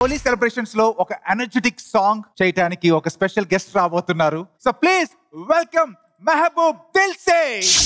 Holi celebrations లో ఒక energetic song చేయడానికి ఒక స్పెషల్ గెస్ట్ రాబోతున్నారు so please welcome Mehboob Dilse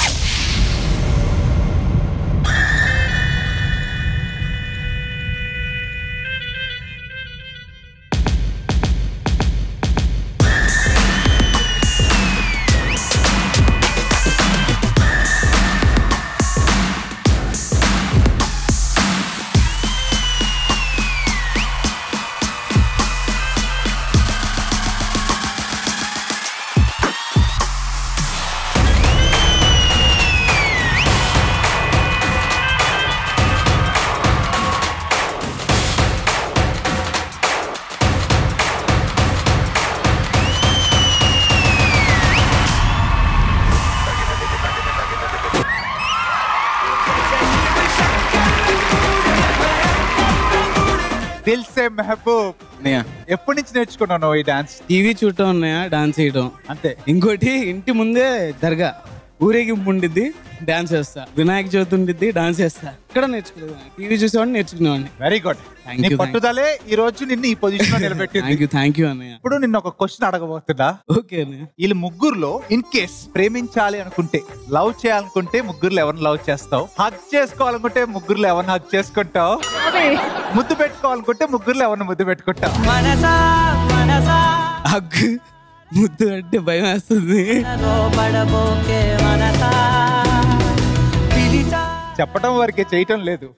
Dilse Mehboob అన్నయ్య ఎప్పటి నుంచి నేర్చుకున్నాను ఈ డాన్స్ టీవీ చూడటం అన్నయ్య డాన్స్ చేయటం అంతే ఇంకోటి ఇంటి ముందే దర్గా ఊరేగింపు ఉండిద్ది డాన్స్ చేస్తా వినాయక చవితి ఉండిద్ది డాన్స్ చేస్తా ఇక్కడ నేర్చుకోలేదు టీవీ చూసేవాడిని నేర్చుకునేవాడిని వెరీ గుడ్ Thank నీ you, thank పట్టుదలే ఈ రోజు నిన్ను ఈ పొజిషన్ లో నిలబెట్టింది థ్యాంక్ యూ థ్యాంక్ యూ అన్నయ్య ఇప్పుడు నిన్ను ఒక క్వశ్చన్ అడగబోతున్నా ఓకే అన్నయ్య వీళ్ళు ముగ్గురులో ఇన్ కేస్ ప్రేమించాలి అనుకుంటే లవ్ చేయాలనుకుంటే ముగ్గురులో ఎవరిని లవ్ చేస్తావు హగ్ చేసుకోవాలనుకుంటే ముగ్గురులో ఎవరిని హగ్ చేసుకుంటావు ముద్దు పెట్టుకోవాలనుకుంటే ముగ్గురులో ఎవరిని ముద్దు పెట్టుకుంటావు మనసా మనసా హగ్గు ముద్దు అంటే భయం వేస్తుంది నన్ను పడబోకే మనసా పిలిచా చెప్పడం వరకే చేయటం లేదు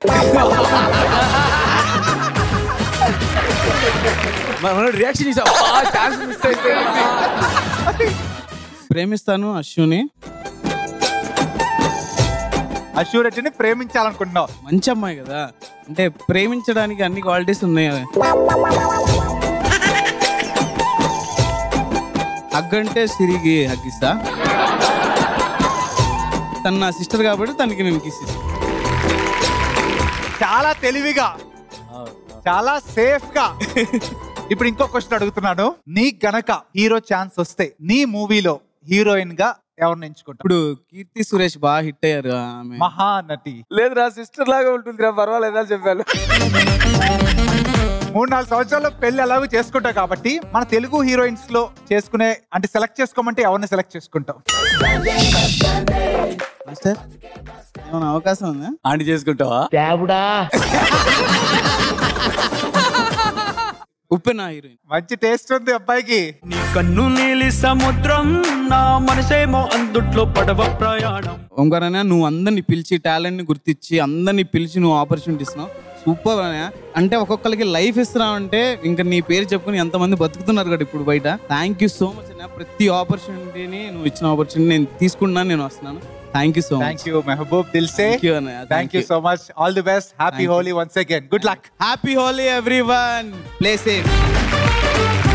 రియాక్షన్ ప్రేమిస్తాను అశ్వుని అష్యూరెడ్డిని ప్రేమించాలనుకుంటున్నావు మంచి అమ్మాయి కదా అంటే ప్రేమించడానికి అన్ని క్వాలిటీస్ ఉన్నాయి హగ్గంటే సిరికి హగ్గిస్తా తను నా సిస్టర్ కాబట్టి తనకి నేను కిస్ ఇస్తా. చాలా తెలివిగా చాలా సేఫ్ గా ఇప్పుడు ఇంకో క్వశ్చన్ అడుగుతున్నాను నీ గనక హీరో ఛాన్స్ వస్తే నీ మూవీలో హీరోయిన్ గా ఎవరిని ఎంచుకుంటావు ఇప్పుడు కీర్తి సురేష్ బాగా హిట్ అయ్యారు ఆమె మహానటి లేదురా సిస్టర్ లాగా ఉంటుందిరా పర్వాలేదా చెప్పాను మూడు నాలుగు సంవత్సరాల్లో పెళ్లి ఎలాగో చేసుకుంటావు కాబట్టి మన తెలుగు హీరోయిన్స్ లో చేసుకునే అంటే సెలెక్ట్ చేసుకోమంటే ఎవరిని సెలెక్ట్ చేసుకుంటావు మాస్టర్ ఏమైనా అవకాశం ఉందా ఆంటీ చేసుకుంటావా ఉప్పెన హీరోయిన్ మంచి టేస్ట్ ఉంది అబ్బాయికి నీ కన్ను నీలి సముద్రం నా మనసేమో అందుట్లో పడవ ప్రయాణం ఓంకార్ అన్న నువ్వు అందరిని పిలిచి టాలెంట్ ని గుర్తించి అందరిని పిలిచి నువ్వు ఆపర్చునిటీ ఇస్తున్నావు సూపర్ అనే అంటే ఒక్కొక్కరికి లైఫ్ ఇస్తున్నావు అంటే ఇంకా నీ పేరు చెప్పుకుని ఎంతమంది బతుకుతున్నారు కదా ఇప్పుడు బయట థ్యాంక్ యూ సో మచ్ అన్న ప్రతి ఆపర్చునిటీని నువ్వు ఇచ్చిన ఆపర్చునిటీ నేను తీసుకున్నాను నేను వస్తున్నాను thank you so much thank you Mehboob Dilse thank you అన్నయ్య thank you so much all the best happy Thank you. Holi once again good luck happy Holi everyone play safe